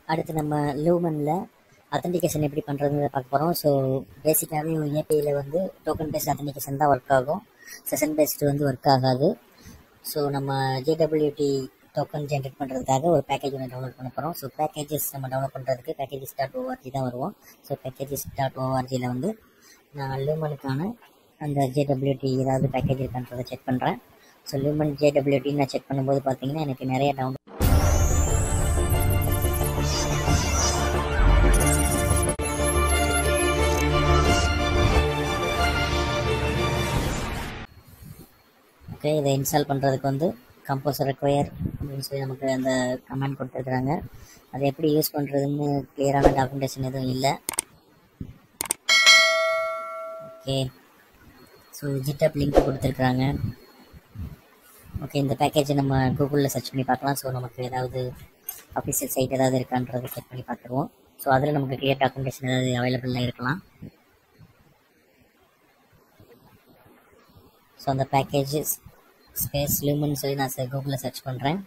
அடுத்து நம்ம லூமனில் அத்தன்டிகேஷன் எப்படி பண்ணுறதுன்னு பார்க்க போகிறோம் ஸோ பேசிக்காகவே ஏபிஐயில் வந்து டோக்கன் பேஸ்ட் அத்தன்டிகேஷன் தான் ஒர்க் ஆகும் செஷன் பேஸ்டு வந்து ஒர்க் ஆகாது ஸோ நம்ம ஜேடபிள்யூடி டோக்கன் ஜென்ரேட் பண்ணுறதுக்காக ஒரு பேக்கேஜ் ஒன்று டவுன்லோட் பண்ண போகிறோம் ஸோ பேக்கேஜஸ் நம்ம டவுன்லோட் பண்ணுறதுக்கு பேக்கேஜஸ் டாட் ஓஆர்ஜி தான் வருவோம் ஸோ பேக்கேஜஸ் டாட் ஓஆர்ஜியில் வந்து நான் லூமனுக்கான அந்த ஜேடபிள்யூடி ஏதாவது பேக்கேஜ் இருக்கான்றதை செக் பண்ணுறேன் ஸோ லூமன் ஜேடபிள்யூடி நான் செக் பண்ணும்போது பார்த்தீங்கன்னா எனக்கு நிறைய டவுன் ஓகே இதை இன்ஸ்டால் பண்ணுறதுக்கு வந்து கம்போசர் ரெக்வயர் அப்படின்னு சொல்லி நமக்கு அந்த கமெண்ட் கொடுத்துருக்குறாங்க அதை எப்படி யூஸ் பண்ணுறதுன்னு கிளியரான டாக்குமெண்டேஷன் எதுவும் இல்லை ஓகே ஸோ ஜிட்டப் லிங்க் கொடுத்துருக்குறாங்க ஓகே இந்த பேக்கேஜை நம்ம கூகுளில் சர்ச் பண்ணி பார்க்கலாம் ஸோ நமக்கு ஏதாவது அஃபிஷியல் சைட் ஏதாவது இருக்கான்றதை செக் பண்ணி பார்த்துருவோம் ஸோ அதில் நமக்கு கிளியர் டாக்குமெண்டேஷன் ஏதாவது அவைலபிளாக இருக்கலாம் ஸோ அந்த பேக்கேஜஸ் ஸ்பேஸ் லூமன் சொல்லி நான் கூகுளில் சர்ச் பண்ணுறேன்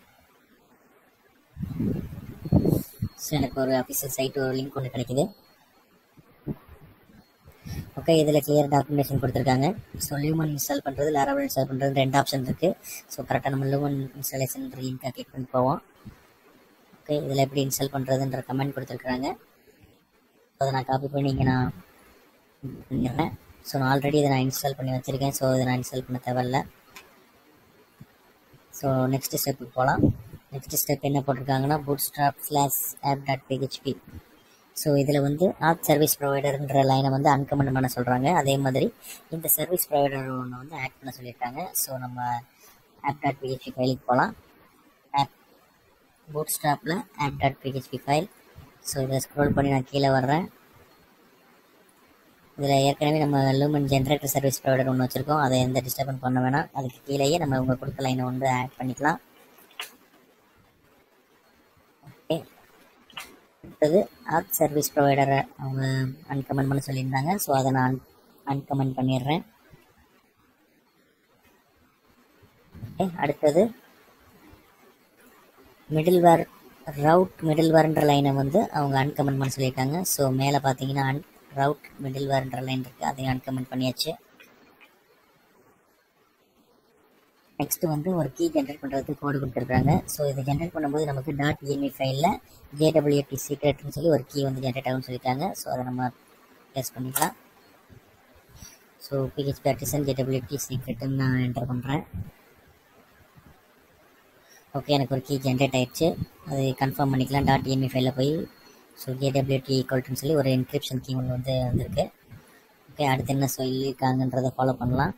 ஸோ எனக்கு ஒரு அஃபிஷியல் சைட் ஒரு லிங்க் ஒன்று கிடைக்குது ஓகே இதில் கிளியர் டாக்குமெண்டேஷன் கொடுத்துருக்காங்க ஸோ லூமன் இன்ஸ்டால் பண்ணுறது லேரவல் இன்ஸ்டால் பண்ணுறது ரெண்டு ஆப்ஷன் இருக்குது ஸோ கரெக்டாக நம்ம லூமன் இன்ஸ்டாலேஷன் லிங்க்கை கிளிக் பண்ணி போவோம் ஓகே இதில் எப்படி இன்ஸ்டால் பண்ணுறதுன்ற கமெண்ட் கொடுத்துருக்குறாங்க அதை நான் காப்பி பண்ணி இங்கே நான் பண்ணிடுறேன் ஸோ நான் ஆல்ரெடி இதை நான் இன்ஸ்டால் பண்ணி வச்சுருக்கேன் ஸோ இதை நான் இன்ஸ்டால் பண்ண தேவையில்ல ஸோ நெக்ஸ்ட் ஸ்டெப்புக்கு போகலாம் நெக்ஸ்ட் ஸ்டெப் என்ன போட்டிருக்காங்கன்னா bootstrap slash app dot PHP so இதில் வந்து ஆப் சர்வீஸ் ப்ரொவைடர்ன்ற லைனை வந்து அன்கமெண்ட் பண்ண சொல்கிறாங்க அதே மாதிரி இந்த சர்வீஸ் ப்ரொவைடர் ஒன்று வந்து ஆட் பண்ண சொல்லியிருக்காங்க ஸோ நம்ம ஆப் டாட் பிஹெச்பி ஃபைலுக்கு போகலாம் ஆப் பூட் ஸ்டாப்பில் app dot PHP file so இதை ஸ்க்ரோல் பண்ணி நான் கீழே வர்றேன் இதில் ஏற்கனவே நம்ம லூமன் ஜென்ரேட்டர் சர்வீஸ் ப்ரொவைடர் ஒன்று வச்சுருக்கோம் அதை எந்த டிஸ்டர்பன் பண்ண வேணாம் அதுக்கு கீழேயே நம்ம உங்கள் கொடுத்த லைனை வந்து ஆட் பண்ணிக்கலாம் ஓகே அடுத்தது ஆப் சர்வீஸ் ப்ரொவைடரை அவங்க அன்கமெண்ட் பண்ண சொல்லியிருந்தாங்க ஸோ அதை நான் அன்கமெண்ட் பண்ணிடுறேன் ஓகே அடுத்தது மிடில்வேர் ரவுட் மிடில்வேர்ன்ற லைனை வந்து அவங்க அன்கமெண்ட் பண்ண சொல்லியிருக்காங்க ஸோ மேலே பார்த்தீங்கன்னா அன் ரவுட் மிடில்வேர்ன்ற லைன் இருக்குது அதையும் அன்கமெண்ட் பண்ணியாச்சு நெக்ஸ்ட் வந்து ஒரு கீ ஜென்ரேட் பண்ணுறதுக்கு கோடு கொடுத்துருக்காங்க ஸோ இதை ஜென்ரேட் பண்ணும்போது நமக்கு டாட் இஎம்இ ஃபைலில் ஜேடபிள்யூடி சீக்ரெட்னு சொல்லி ஒரு கீ வந்து ஜென்ரேட் ஆகும்னு சொல்லியிருக்காங்க ஸோ அதை நம்ம பேஸ் பண்ணிக்கலாம் ஸோ பிஹெச்பி ஆர்டிசன் ஜேடபிள்யூடி சீக்ரெட்டுன்னு நான் என்டர் பண்ணுறேன் ஓகே எனக்கு ஒரு கீ ஜென்ரேட் ஆயிடுச்சு அது கன்ஃபார்ம் பண்ணிக்கலாம் டாட் இஎம்இ ஃபைலில் போய் ஸோ ஜேடபிள்யூடி ஈக்குவல்ட்டுன்னு சொல்லி ஒரு என்கிரிப்ஷன் கீ ஒன்று வந்து வந்திருக்கு ஓகே அடுத்து என்ன சொல்லியிருக்காங்கன்றதை ஃபாலோ பண்ணலாம்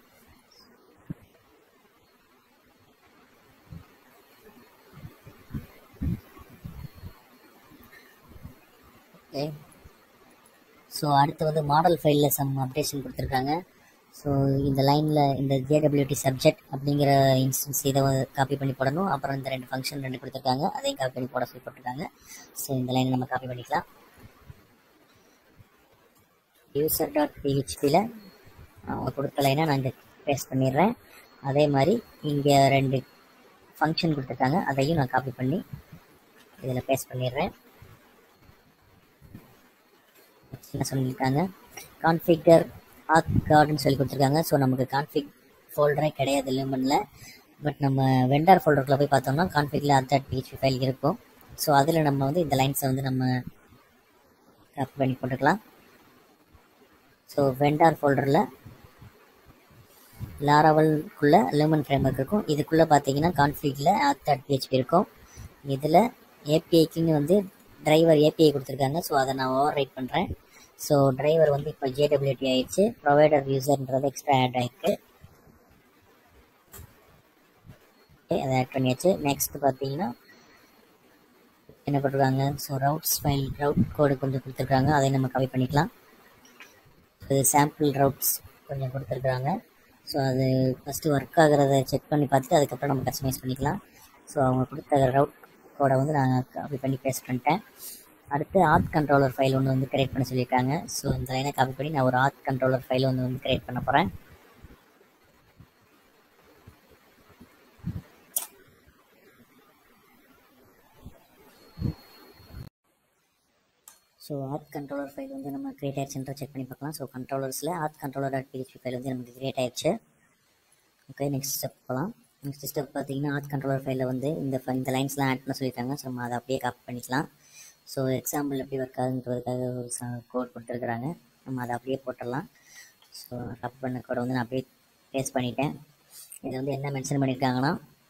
ஓகே ஸோ அடுத்து வந்து மாடல் ஃபைலில் சம் அப்டேஷன் கொடுத்துருக்காங்க ஸோ இந்த லைனில் இந்த ஜேடபிள்யூடி சப்ஜெக்ட் அப்படிங்கிற இன்ஸ்டன்ஸ் இதை காப்பி பண்ணி போடணும் அப்புறம் இந்த ரெண்டு ஃபங்க்ஷன் ரெண்டு கொடுத்துருக்காங்க அதையும் காப்பி பண்ணி போட சொல்லி போட்டிருக்காங்க ஸோ இந்த லைனை நம்ம காப்பி பண்ணிக்கலாம் யூசர் டாட் பிஹெச்பியில் அவங்க கொடுத்த லைனை நான் இங்கே பேஸ்ட் பண்ணிடுறேன் அதே மாதிரி இங்கே ரெண்டு ஃபங்க்ஷன் கொடுத்துருக்காங்க அதையும் நான் காப்பி பண்ணி இதில் பேஸ்ட் பண்ணிடுறேன் என்ன சொல்லியிருக்காங்க கான்ஃபிகர் ஆக் கார்டுன்னு சொல்லி கொடுத்துருக்காங்க ஸோ நமக்கு கான்ஃபிக் ஃபோல்டரே கிடையாது லூமனில் பட் நம்ம வெண்டார் ஃபோல்டருக்குள்ள போய் பார்த்தோம்னா கான்ஃபிகில் அத்தாட் பிஹெச்பி ஃபைல் இருக்கும் ஸோ அதில் நம்ம வந்து இந்த லைன்ஸை வந்து நம்ம காப்பி பண்ணி போட்டுக்கலாம் ஸோ வெண்டார் ஃபோல்டரில் லாராவல்குள்ளே லூமன் ஃப்ரேம் ஒர்க் இருக்கும் இதுக்குள்ளே பார்த்தீங்கன்னா கான்ஃபிகில் ஆத்தாட் பிஹெச்பி இருக்கும் இதில் ஏபிஐக்குன்னு வந்து டிரைவர் ஏபிஐ கொடுத்துருக்காங்க ஸோ அதை நான் ஓவர் ரைட் பண்ணுறேன் ஸோ டிரைவர் வந்து இப்போ ஜேடபிள்யூடி ஆயிடுச்சு ப்ரொவைடர் யூசர்ன்றது எக்ஸ்ட்ரா ஆட் ஆயிருக்கு ஓகே அதை ஆட் பண்ணியாச்சு நெக்ஸ்ட் பார்த்தீங்கன்னா என்ன போட்டிருக்காங்க so routes file route code கொஞ்சம் கொடுத்துருக்காங்க அதை நம்ம கவி பண்ணிக்கலாம் இது சாம்பிள் ரவுட்ஸ் கொஞ்சம் கொடுத்துருக்குறாங்க ஸோ அது ஃபஸ்ட்டு ஒர்க் ஆகிறத செக் பண்ணி பார்த்துட்டு அதுக்கப்புறம் நம்ம கஸ்டமைஸ் பண்ணிக்கலாம் ஸோ அவங்க கொடுத்த ரவுட் கோடை வந்து நான் காப்பி பண்ணி பேஸ்ட் பண்ணிட்டேன் அடுத்து ஆத் கண்ட்ரோலர் ஃபைல் ஒன்று வந்து கிரியேட் பண்ண சொல்லியிருக்காங்க ஸோ இந்த லைனை காப்பி பண்ணி நான் ஒரு ஆத் கண்ட்ரோலர் ஃபைல் ஒன்று வந்து கிரியேட் பண்ண போகிறேன் ஸோ ஆத் கண்ட்ரோலர் ஃபைல் வந்து நம்ம கிரியேட் ஆயிடுச்சுன்ற செக் பண்ணி பார்க்கலாம் ஸோ கண்ட்ரோலர்ஸில் ஆத் கண்ட்ரோலர் டாட் பிஹெச்பி ஃபைல் வந்து நமக்கு கிரியேட் ஆயிடுச்சு ஓகே நெக்ஸ்ட் ஸ்டெப் போகலாம் நெக்ஸ்ட் ஸ்டெப் பார்த்தீங்கன்னா ஆத் கண்ட்ரோலர் ஃபைலில் வந்து இந்த fi- இந்த லைன்ஸ்லாம் ஆட் பண்ண சொல்லியிருக்காங்க ஸோ நம்ம அதை அப்படியே காப்பி பண்ணிக்கலாம் ஸோ எக்ஸாம்பிள் எப்படி ஒர்க் ஆகுன்றதுக்காக ஒரு கோட் கொடுத்துருக்குறாங்க நம்ம அதை அப்படியே போட்டுடலாம் ஸோ காப்பி பண்ண கோடை வந்து நான் அப்படியே பேஸ்ட் பண்ணிட்டேன் இதில் வந்து என்ன மென்ஷன் பண்ணியிருக்காங்கன்னா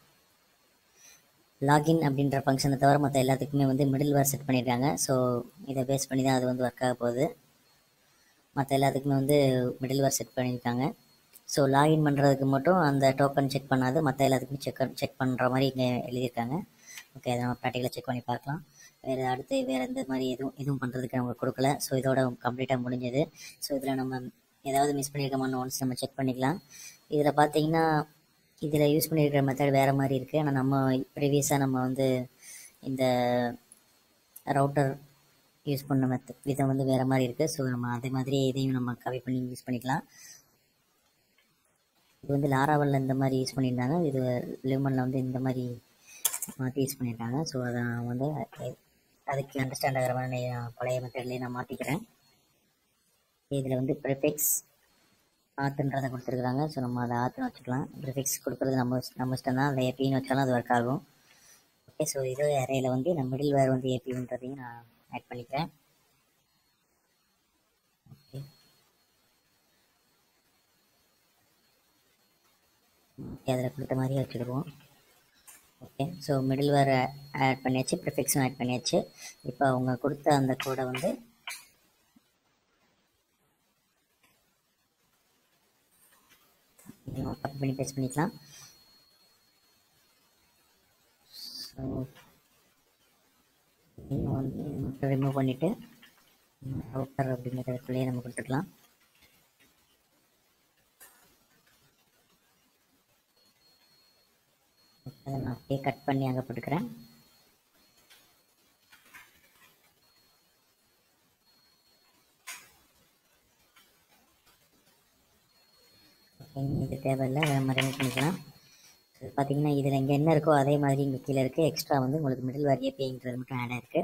லாகின் அப்படின்ற ஃபங்க்ஷனை தவிர மற்ற எல்லாத்துக்குமே வந்து மிடில் வேர் செட் பண்ணியிருக்காங்க ஸோ இதை பேஸ் பண்ணி தான் அது வந்து ஒர்க் ஆக போகுது மற்ற எல்லாத்துக்குமே வந்து மிடில் வேர் செட் பண்ணியிருக்காங்க ஸோ லாகின் பண்ணுறதுக்கு மட்டும் அந்த டோக்கன் செக் பண்ணாது மற்ற எல்லாத்துக்குமே செக் செக் பண்ணுற மாதிரி இங்கே எழுதியிருக்காங்க ஓகே அதை நம்ம ப்ராக்டிக்கலாக செக் பண்ணி பார்க்கலாம் வேறு அடுத்து வேறு எந்த மாதிரி எதுவும் எதுவும் பண்ணுறதுக்கு நம்ம கொடுக்கல ஸோ இதோட கம்ப்ளீட்டாக முடிஞ்சது ஸோ இதில் நம்ம ஏதாவது மிஸ் பண்ணியிருக்கோமான்னு ஒன்ஸ் நம்ம செக் பண்ணிக்கலாம் இதில் பார்த்தீங்கன்னா இதில் யூஸ் பண்ணியிருக்கிற மெத்தட் வேறு மாதிரி இருக்குது ஆனால் நம்ம ப்ரீவியஸாக நம்ம வந்து இந்த ரவுட்டர் யூஸ் பண்ண மெத்த விதம் வந்து வேறு மாதிரி இருக்குது ஸோ நம்ம அதே மாதிரி இதையும் நம்ம கவி பண்ணி யூஸ் பண்ணிக்கலாம் இது வந்து லாராவலில் இந்த மாதிரி யூஸ் பண்ணியிருந்தாங்க இது லிமனில் வந்து இந்த மாதிரி மாற்றி யூஸ் பண்ணியிருக்காங்க ஸோ அதை நான் வந்து அ- அதுக்கு அண்டர்ஸ்டாண்ட் ஆகிற மாதிரி நான் பழைய மெத்தட்லேயே நான் மாற்றிக்கிறேன் இதில் வந்து ப்ரிஃபிக்ஸ் ஆத்துன்றதை கொடுத்துருக்குறாங்க ஸோ நம்ம அதை ஆற்றுன்னு வச்சுக்கலாம் ப்ரிஃபிக்ஸ் கொடுக்குறது நம்ம நம்ம இஷ்டம் தான் அதில் ஏபின்னு வச்சாலும் அது ஒர்க் ஆகும் ஓகே ஸோ இதே அறையில் வந்து நான் மிடில் வேர் வந்து ஏபின்றதையும் நான் ஆட் பண்ணிக்கிறேன் ஓகே அதில் கொடுத்த மாதிரியே வச்சுடுவோம் okay so middleware add பண்ணியாச்சு ப்ரிஃபிக்ஸும் ஆட் பண்ணியாச்சு இப்போ அவங்க கொடுத்த அந்த கோடை வந்து காப்பி பண்ணி பேஸ்ட் பண்ணிக்கலாம் ஸோ வந்து ரிமூவ் பண்ணிவிட்டு ரவுட்டர் அப்படிங்கிறதுக்குள்ளேயே நம்ம கொடுத்துக்கலாம் அதை நான் அப்படியே கட் பண்ணி அங்கே போட்டுக்கிறேன் ஓகே இது தேவையில்லை அதை நம்ம ரிமூவ் பண்ணிக்கலாம் ஸோ பார்த்தீங்கன்னா இதில் இங்கே என்ன இருக்கோ அதே மாதிரி இங்கே கீழே இருக்குது எக்ஸ்ட்ரா வந்து உங்களுக்கு மிடில் வேர் ஏபிங்கிறது மட்டும் ஆட் ஆயிருக்கு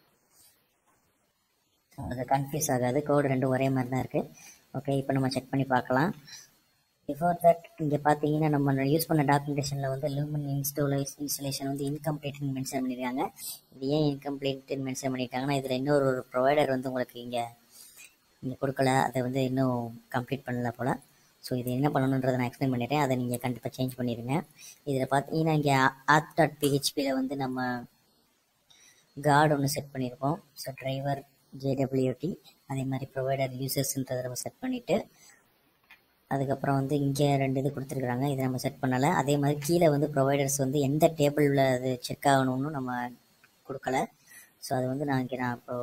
ஸோ அது கன்ஃபியூஸ் ஆகாது கோடு ரெண்டும் ஒரே மாதிரி தான் இருக்குது ஓகே இப்போ நம்ம செக் பண்ணி பார்க்கலாம் பிஃபோர் தட் இங்கே பார்த்தீங்கன்னா நம்ம யூஸ் பண்ண டாக்குமெண்டேஷனில் வந்து லூமன் இன்ஸ்டோலைஸ் இன்ஸ்டலேஷன் வந்து இன்கம்ப்ளீட்னு மென்ஷன் பண்ணியிருக்காங்க இது ஏன் இன்கம்ப்ளீட்னு மென்ஷன் பண்ணியிருக்காங்கன்னா இதில் இன்னொரு ஒரு ப்ரொவைடர் வந்து உங்களுக்கு இங்கே இங்கே கொடுக்கல அதை வந்து இன்னும் கம்ப்ளீட் பண்ணல போல் ஸோ இது என்ன பண்ணணுன்றதை நான் எக்ஸ்பிளைன் பண்ணிட்டேன் அதை நீங்கள் கண்டிப்பாக சேஞ்ச் பண்ணிடுங்க இதில் பார்த்தீங்கன்னா இங்கே ஆத் டாட் பிஹெச்பியில் வந்து நம்ம கார்டு ஒன்று செட் பண்ணியிருக்கோம் ஸோ டிரைவர் ஜேடபிள்யூடி அதே மாதிரி ப்ரொவைடர் யூசர்ஸ்ன்றதை நம்ம செட் பண்ணிவிட்டு அதுக்கப்புறம் வந்து இங்கே ரெண்டு இது கொடுத்துருக்குறாங்க இதை நம்ம செட் பண்ணலை அதே மாதிரி கீழே வந்து ப்ரொவைடர்ஸ் வந்து எந்த டேபிளில் அது செக் ஆகணும்னு நம்ம கொடுக்கல ஸோ அது வந்து நான் இங்கே நான் இப்போ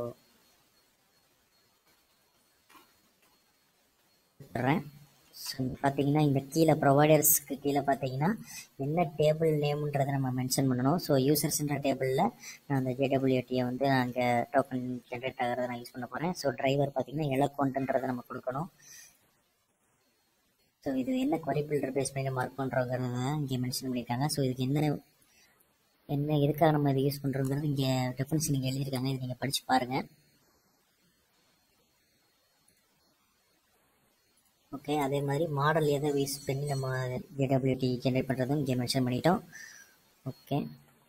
கொடுத்துட்றேன் ஸோ பார்த்தீங்கன்னா இந்த கீழே ப்ரொவைடர்ஸ்க்கு கீழே பார்த்தீங்கன்னா என்ன டேபிள் நேம்ன்றதை நம்ம மென்ஷன் பண்ணணும் ஸோ யூசர்ஸ்ன்ற டேபிளில் நான் அந்த ஜேடபிள்யூடியை வந்து நான் இங்கே டோக்கன் ஜென்ரேட் ஆகிறத நான் யூஸ் பண்ண போகிறேன் ஸோ டிரைவர் பார்த்தீங்கன்னா எலக்கோண்ட்ன்றதை நம்ம கொடுக்கணும் ஸோ இது என்ன query builder பேஸ் பண்ணி மார்க் பண்ணுறோங்கிறத இங்கே மென்ஷன் பண்ணியிருக்காங்க ஸோ இதுக்கு என்ன என்ன எதுக்காக நம்ம இதை யூஸ் பண்ணுறோங்கிறது இங்கே டெஃபரன்ஸ் நீங்கள் எழுதியிருக்காங்க இதை நீங்கள் படித்து பாருங்கள் ஓகே அதே மாதிரி மாடல் எதை யூஸ் பண்ணி நம்ம ஜேடபிள்யூடி ஜென்ரேட் பண்ணுறதும் இங்கே மென்ஷன் பண்ணிட்டோம் ஓகே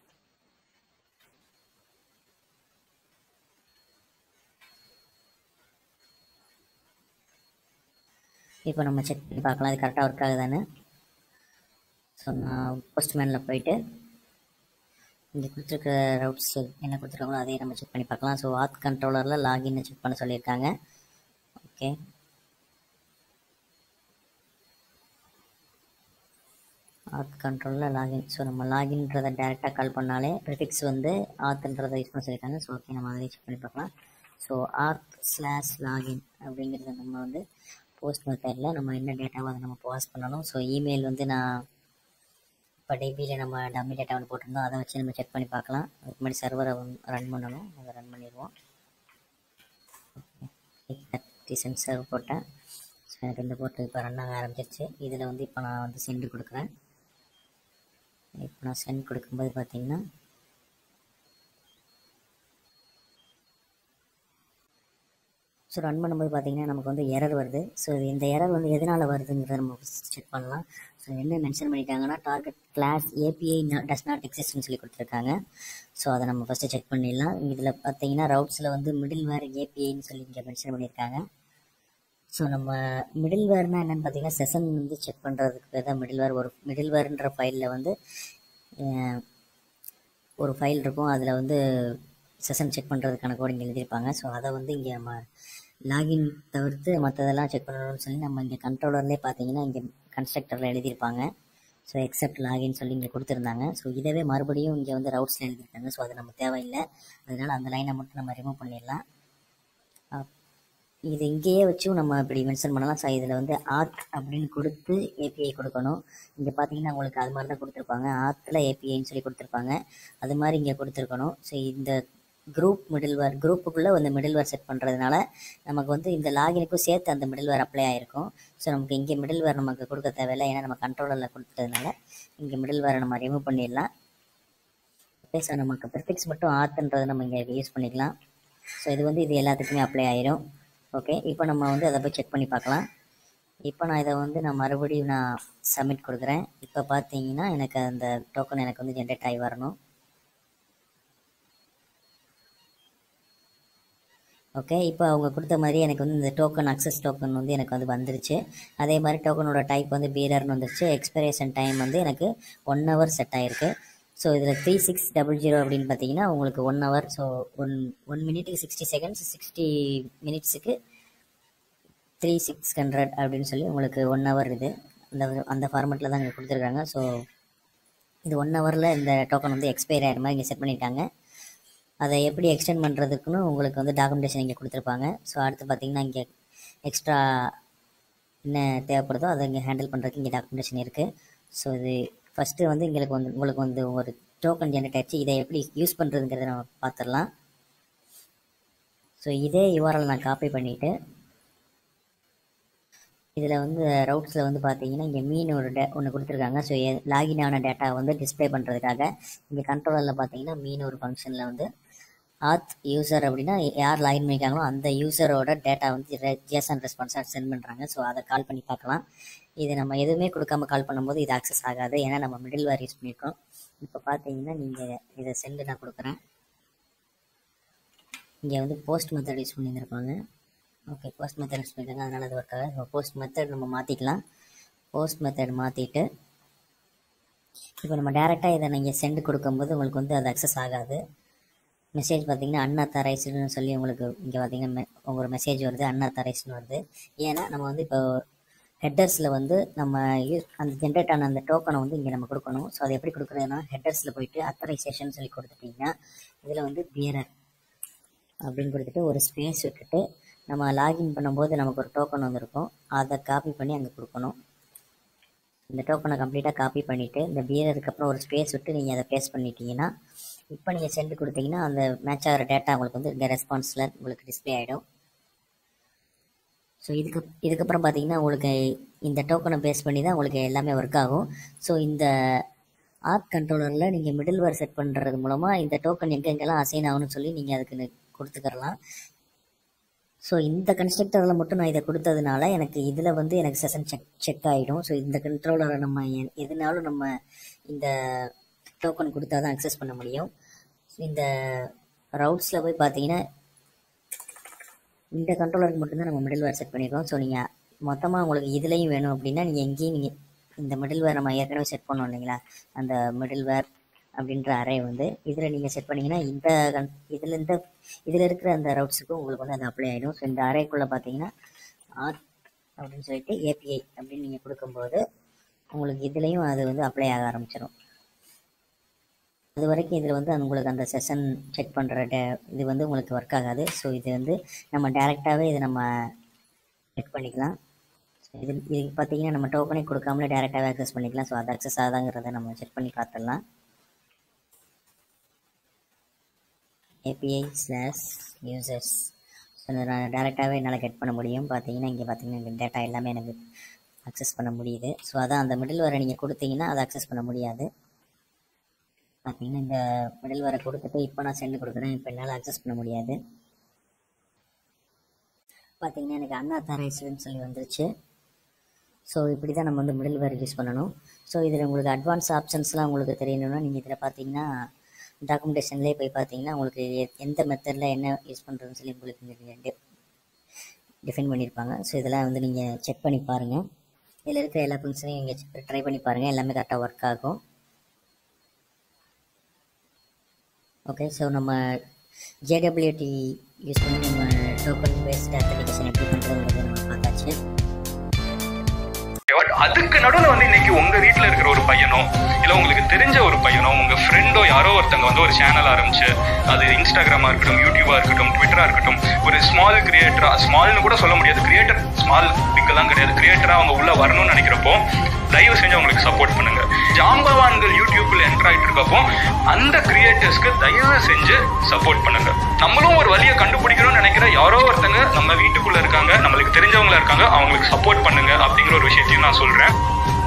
இப்போ நம்ம செக் பண்ணி பார்க்கலாம் அது கரெக்டாக ஒர்க் ஆகுதான்னு ஸோ நான் போஸ்ட்மேனில் போயிட்டு இங்கே கொடுத்துருக்க ரவுட்ஸ் என்ன கொடுத்துருக்காங்களோ அதையும் நம்ம செக் பண்ணி பார்க்கலாம் ஸோ ஆத் கண்ட்ரோலரில் லாகின் செக் பண்ண சொல்லியிருக்காங்க ஓகே ஆத் கண்ட்ரோலில் லாகின் ஸோ நம்ம லாகின்றதை டேரெக்டாக கால் பண்ணாலே ப்ரிஃபிக்ஸ் வந்து ஆத்ன்றதை யூஸ் பண்ண சொல்லியிருக்காங்க ஸோ ஓகே நம்ம அதையும் செக் பண்ணி பார்க்கலாம் ஸோ ஆத் ஸ்லாஷ் லாகின் அப்படிங்கிறத நம்ம வந்து போஸ்ட் மெத்தடில் நம்ம என்ன டேட்டாவோ அதை நம்ம பாஸ் பண்ணணும் ஸோ இமெயில் வந்து நான் இப்போ டிபியில் நம்ம டம்மி டேட்டா ஒன்று போட்டிருந்தோம் அதை வச்சு நம்ம செக் பண்ணி பார்க்கலாம் அதுக்கு முன்னாடி சர்வரை ரன் பண்ணணும் அதை ரன் பண்ணிடுவோம் தேர்ட்டி சென்சர் போட்டேன் ஸோ எனக்கு இந்த போர்ட்டு இப்போ ரன் ஆக ஆரம்பிச்சிருச்சு இதில் வந்து இப்போ நான் வந்து சென்ட் கொடுக்குறேன் இப்போ நான் சென்ட் கொடுக்கும்போது பார்த்தீங்கன்னா ஸோ ரன் பண்ணும்போது பார்த்தீங்கன்னா நமக்கு வந்து எரர் வருது ஸோ இந்த எரர் வந்து எதனால் வருதுங்கிறத நம்ம செக் பண்ணலாம் ஸோ என்ன மென்ஷன் பண்ணிட்டாங்கன்னா target class API does not எக்ஸிஸ்ட்னு சொல்லி கொடுத்துருக்காங்க ஸோ அதை நம்ம ஃபஸ்ட்டு செக் பண்ணிடலாம் இதில் பார்த்தீங்கன்னா ரவுட்ஸில் வந்து மிடில் வேர் ஏபிஐன்னு சொல்லி இங்கே மென்ஷன் பண்ணியிருக்காங்க ஸோ நம்ம மிடில் வேர்னால் என்னென்னு பார்த்தீங்கன்னா செஷன் வந்து செக் பண்ணுறதுக்கு பேர் தான் மிடில் வேர் ஒரு மிடில் வேர்ன்ற ஃபைலில் வந்து அஹ், ஒரு ஃபைல் இருக்கும் அதில் வந்து செஷன் செக் பண்ணுறதுக்கான கோடிங் எழுதியிருப்பாங்க ஸோ அதை வந்து இங்கே நம்ம லாகின் தவிர்த்து மற்றதெல்லாம் செக் பண்ணணும்னு சொல்லி நம்ம இங்கே கண்ட்ரோலர்லேயே பார்த்தீங்கன்னா இங்கே கன்ஸ்ட்ரக்டரில் எழுதியிருப்பாங்க ஸோ எக்ஸப்ட் லாகின் சொல்லி இங்கே கொடுத்துருந்தாங்க ஸோ இதவே மறுபடியும் இங்கே வந்து ரவுட்ஸில் எழுதியிருக்காங்க ஸோ அது நம்ம தேவையில்லை அதனால் அந்த லைனை மட்டும் நம்ம ரிமூவ் பண்ணிடலாம் அப்- இது இங்கேயே வச்சும் நம்ம இப்படி மென்ஷன் பண்ணலாம் ஸோ இதில் வந்து ஆத் அப்படின்னு கொடுத்து ஏபிஐ கொடுக்கணும் இங்கே பார்த்தீங்கன்னா உங்களுக்கு அது மாதிரி தான் கொடுத்துருப்பாங்க ஆத்தில் ஏபிஐன்னு சொல்லி கொடுத்துருப்பாங்க அது மாதிரி இங்கே கொடுத்துருக்கணும் ஸோ இந்த குரூப் மிடில்வேர் குரூப்புக்குள்ளே அந்த மிடில்வேர் செட் பண்ணுறதுனால நமக்கு வந்து இந்த லாகினுக்கும் சேர்த்து அந்த மிடில்வேர் அப்ளை ஆகிருக்கும் ஸோ நமக்கு இங்கே மிடில்வேர் நமக்கு கொடுக்க தேவையில்லை ஏன்னா நம்ம கண்ட்ரோலரில் கொடுத்ததுனால இங்கே மிடில்வேரை நம்ம ரிமூவ் பண்ணிடலாம் ஓகே ஸோ நமக்கு ப்ரிஃபிக்ஸ் மட்டும் ஆத்துன்றதை நம்ம இங்கே யூஸ் பண்ணிக்கலாம் ஸோ இது வந்து இது எல்லாத்துக்குமே அப்ளை ஆயிரும் ஓகே இப்போ நம்ம வந்து அதை போய் செக் பண்ணி பார்க்கலாம் இப்போ நான் இதை வந்து நான் மறுபடியும் நான் சப்மிட் கொடுக்குறேன் இப்போ பார்த்தீங்கன்னா எனக்கு அந்த டோக்கன் எனக்கு வந்து ஜென்ரேட் ஆகி வரணும் ஓகே இப்போ அவங்க கொடுத்த மாதிரி எனக்கு வந்து இந்த டோக்கன் அக்சஸ் டோக்கன் வந்து எனக்கு வந்து வந்துருச்சு அதே மாதிரி டோக்கனோட டைப் வந்து பீரர்னு வந்துருச்சு எக்ஸ்பிரேஷன் டைம் வந்து எனக்கு ஒன் ஹவர் செட் ஆகிருக்கு ஸோ இதில் த்ரீ சிக்ஸ் டபுள் ஜீரோ அப்படின்னு பார்த்தீங்கன்னா உங்களுக்கு one hour so one one மினிட்டுக்கு சிக்ஸ்டி செகண்ட்ஸ் சிக்ஸ்டி மினிட்ஸுக்கு த்ரீ சிக்ஸ் ஹண்ட்ரட் அப்படின்னு சொல்லி உங்களுக்கு ஒன் ஹவர் இது அந்த அந்த ஃபார்மெட்டில் தான் இங்கே கொடுத்துருக்காங்க ஸோ இது ஒன் ஹவரில் இந்த டோக்கன் வந்து எக்ஸ்பயர் ஆகிற மாதிரி இங்கே செட் பண்ணிட்டாங்க அதை எப்படி எக்ஸ்டெண்ட் பண்ணுறதுக்குன்னு உங்களுக்கு வந்து டாக்குமெண்டேஷன் இங்கே கொடுத்துருப்பாங்க ஸோ அடுத்து பார்த்தீங்கன்னா இங்கே எக்ஸ்ட்ரா என்ன தேவைப்படுதோ அதை இங்கே ஹேண்டில் பண்ணுறதுக்கு இங்கே டாக்குமெண்டேஷன் இருக்குது ஸோ இது ஃபஸ்ட்டு வந்து எங்களுக்கு வந்து உங்களுக்கு வந்து ஒரு டோக்கன் ஜென்ரேட் ஆயிடுச்சு இதை எப்படி யூஸ் பண்ணுறதுங்கிறத நம்ம பார்த்துடலாம் ஸோ இதே யூஆர்எல் நான் காப்பி பண்ணிவிட்டு இதில் வந்து ரவுட்ஸில் வந்து பார்த்தீங்கன்னா இங்கே மீன் ஒரு டே ஒன்று கொடுத்துருக்காங்க ஸோ லாகின் ஆன டேட்டா வந்து டிஸ்ப்ளே பண்ணுறதுக்காக இங்கே கண்ட்ரோலரில் பார்த்தீங்கன்னா மீன் ஒரு ஃபங்க்ஷனில் வந்து ஆத் யூசர் அப்படின்னா யார் லாகின் பண்ணியிருக்காங்களோ அந்த யூசரோட டேட்டா வந்து ஜேசன் ரெஸ்பான்ஸாக சென்ட் பண்ணுறாங்க ஸோ அதை கால் பண்ணி பார்க்கலாம் இது நம்ம எதுவுமே கொடுக்காம கால் பண்ணும்போது இது ஆக்சஸ் ஆகாது ஏன்னா நம்ம மிடில் வேர் யூஸ் பண்ணியிருக்கோம் இப்போ பார்த்தீங்கன்னா நீங்கள் இதை சென்ட் நான் கொடுக்குறேன் இங்கே வந்து போஸ்ட் மெத்தட் யூஸ் பண்ணியிருந்திருப்பாங்க ஓகே போஸ்ட் மெத்தட் யூஸ் பண்ணியிருக்காங்க அதனால் அது ஒர்க் ஆகாது போஸ்ட் மெத்தட் நம்ம மாற்றிக்கலாம் போஸ்ட் மெத்தட் மாற்றிட்டு இப்போ நம்ம டேரெக்டாக இதை நீங்கள் சென்ட் கொடுக்கும்போது உங்களுக்கு வந்து அது அக்சஸ் ஆகாது மெசேஜ் பார்த்தீங்கன்னா அன்அத்தரைஸ்டுன்னு சொல்லி உங்களுக்கு இங்கே பார்த்தீங்கன்னா மெ- உங்களுக்கு மெசேஜ் வருது அன்அத்தரைஸ்டுன்னு வருது ஏன்னா நம்ம வந்து இப்போ ஹெட்டர்ஸில் வந்து நம்ம யூஸ் அந்த ஜென்ரேட் ஆன அந்த டோக்கனை வந்து இங்கே நம்ம கொடுக்கணும் ஸோ அது எப்படி கொடுக்குறதுனா ஹெட்டர்ஸில் போயிட்டு அத்தரைசேஷன் சொல்லி கொடுத்துட்டிங்கன்னா இதில் வந்து பியரர் அப்படின்னு கொடுத்துட்டு ஒரு ஸ்பேஸ் விட்டுட்டு நம்ம லாகின் பண்ணும்போது நமக்கு ஒரு டோக்கன் வந்திருக்கும் அதை காப்பி பண்ணி அங்கே கொடுக்கணும் இந்த டோக்கனை கம்ப்ளீட்டாக காப்பி பண்ணிவிட்டு இந்த பியருக்கு அப்புறம் ஒரு ஸ்பேஸ் விட்டு நீங்கள் அதை பேஸ்ட் பண்ணிட்டீங்கன்னா இப்போ நீங்கள் சென்ட் கொடுத்தீங்கன்னா அந்த மேட்ச் ஆகிற டேட்டா உங்களுக்கு வந்து இந்த ரெஸ்பான்ஸில் உங்களுக்கு டிஸ்ப்ளே ஆகிடும் ஸோ இதுக்கு இதுக்கப்புறம் பார்த்தீங்கன்னா உங்களுக்கு இந்த டோக்கனை பேஸ் பண்ணி தான் உங்களுக்கு எல்லாமே ஒர்க் ஆகும் ஸோ இந்த ஆர்ட் கண்ட்ரோலரில் நீங்கள் மிடில் வேர் செட் பண்ணுறது மூலமாக இந்த டோக்கன் எங்கெங்கெல்லாம் அசைன் ஆகும்னு சொல்லி நீங்கள் அதுக்கு நி- கொடுத்துக்கறலாம் ஸோ இந்த கன்ஸ்ட்ரக்டரில் மட்டும் நான் இதை கொடுத்ததுனால எனக்கு இதில் வந்து எனக்கு செஷன் செக் செக் ஆகிடும் ஸோ இந்த கண்ட்ரோலரை நம்ம எ- எதுனாலும் நம்ம இந்த டோக்கன் கொடுத்தா தான் அக்சஸ் பண்ண முடியும் இந்த ரவுட்ஸில் போய் பார்த்தீங்கன்னா இந்த கண்ட்ரோலருக்கு மட்டும்தான் நம்ம மிடில் வேர் செட் பண்ணியிருக்கோம் ஸோ நீங்கள் மொத்தமாக உங்களுக்கு இதுலேயும் வேணும் அப்படின்னா நீங்கள் எங்கேயும் நீங்கள் இந்த மிடில் வேர் நம்ம ஏற்கனவே செட் பண்ணோம் இல்லைங்களா அந்த மிடில் வேர் அப்படின்ற அரே வந்து இதில் நீங்கள் செட் பண்ணீங்கன்னா இந்த கன் இதில் இந்த இதில் இருக்கிற அந்த ரவுட்ஸுக்கு உங்களுக்கு வந்து அது அப்ளை ஆகிடும் ஸோ இந்த அரேக்குள்ளே பார்த்தீங்கன்னா ஆர் அப்படின்னு சொல்லிட்டு ஏபிஐ அப்படின்னு நீங்கள் கொடுக்கும்போது உங்களுக்கு இதுலேயும் அது வந்து அப்ளை ஆக ஆரம்பிச்சிடும் அது வரைக்கும் இதில் வந்து உங்களுக்கு அந்த செஷன் செக் பண்ணுற டே இது வந்து உங்களுக்கு ஒர்க் ஆகாது ஸோ இது வந்து நம்ம டேரெக்டாகவே இதை நம்ம செக் பண்ணிக்கலாம் ஸோ இது இது பார்த்தீங்கன்னா நம்ம டோக்கனே கொடுக்காமலே டேரெக்டாகவே அக்சஸ் பண்ணிக்கலாம் ஸோ அது அக்சஸ் ஆகுதாங்கிறத நம்ம செக் பண்ணி பார்த்துடலாம் ஏபிஐ ஸ்லாஷ் யூசர்ஸ் ஸோ நான் டேரெக்டாகவே என்னால் கெட் பண்ண முடியும் பார்த்தீங்கன்னா இங்கே பார்த்தீங்கன்னா இந்த டேட்டா எல்லாமே எனக்கு அக்சஸ் பண்ண முடியுது ஸோ அதான் அந்த மிடில் வரை நீங்கள் கொடுத்தீங்கன்னா அதை அக்சஸ் பண்ண முடியாது பார்த்தீங்கன்னா இந்த மிடில் வரை கொடுத்துட்டு இப்போ நான் சென்ட் கொடுக்குறேன் இப்போ என்னால் அக்சஸ் பண்ண முடியாது பார்த்தீங்கன்னா எனக்கு அண்ணா தரேஸ்வரன் சொல்லி வந்துருச்சு ஸோ இப்படி தான் நம்ம வந்து மிடில் வேர் யூஸ் பண்ணணும் ஸோ இதில் உங்களுக்கு அட்வான்ஸ் ஆப்ஷன்ஸ்லாம் உங்களுக்கு தெரியணும்னா நீங்கள் இதில் பார்த்தீங்கன்னா டாக்குமெண்டேஷன்லேயே போய் பார்த்தீங்கன்னா உங்களுக்கு எ- எந்த மெத்தடில் என்ன யூஸ் பண்ணுறதுன்னு சொல்லி உங்களுக்கு இங்கே டிஃபைன் பண்ணியிருப்பாங்க ஸோ இதெல்லாம் வந்து நீங்கள் செக் பண்ணி பாருங்கள் இதில் இருக்கிற எல்லா ஃபங்க்ஷனையும் நீங்கள் ட்ரை பண்ணி பாருங்கள் எல்லாமே கரெக்டாக ஒர்க் ஆகும் ஓகே ஸோ நம்ம ஜேடபிள்யூடி யூஸ் பண்ணி நம்ம டோக்கன் பேஸ்ட் அத்தன்டிகேஷன் எப்படி பண்ணுறதுங்கிறத நம்ம பார்த்தாச்சு But அதுக்கு நடுவில் வந்து இன்னைக்கு உங்க வீட்டில் இருக்கிற ஒரு பையனோ இல்லை உங்களுக்கு தெரிஞ்ச ஒரு பையனோ உங்க ஃப்ரெண்டோ யாரோ ஒருத்தங்க வந்து ஒரு சேனல் ஆரம்பிச்சு அது இன்ஸ்டாகிராமா இருக்கட்டும் யூடியூபா இருக்கட்டும் ட்விட்டரா இருக்கட்டும் ஒரு ஸ்மால் கிரியேட்டரா ஸ்மால்னு கூட சொல்ல முடியாது கிரியேட்டர் ஸ்மால் பிக்கெல்லாம் கிடையாது கிரியேட்டரா அவங்க உள்ள வரணும்னு நினைக்கிறப்போ தயவு செஞ்சு அவங்களுக்கு சப்போர்ட் பண்ணுங்க ஜாம்பவான்கள் யூடியூப்ல என்டர் ஆயிட்டு இருக்கப்போ அந்த கிரியேட்டர்ஸ்க்கு தயவு செஞ்சு சப்போர்ட் பண்ணுங்க நம்மளும் ஒரு வழியை கண்டுபிடிக்கணும்னு நினைக்கிற யாரோ ஒருத்தங்க நம்ம வீட்டுக்குள்ள இருக்காங்க நம்மளுக்கு தெரிஞ்சவங்களா இருக்காங்க அவங்களுக்கு சப்போர்ட் பண்ணுங்க அப்படிங்கிற ஒரு விஷயத்தையும் நான் சொல்றேன்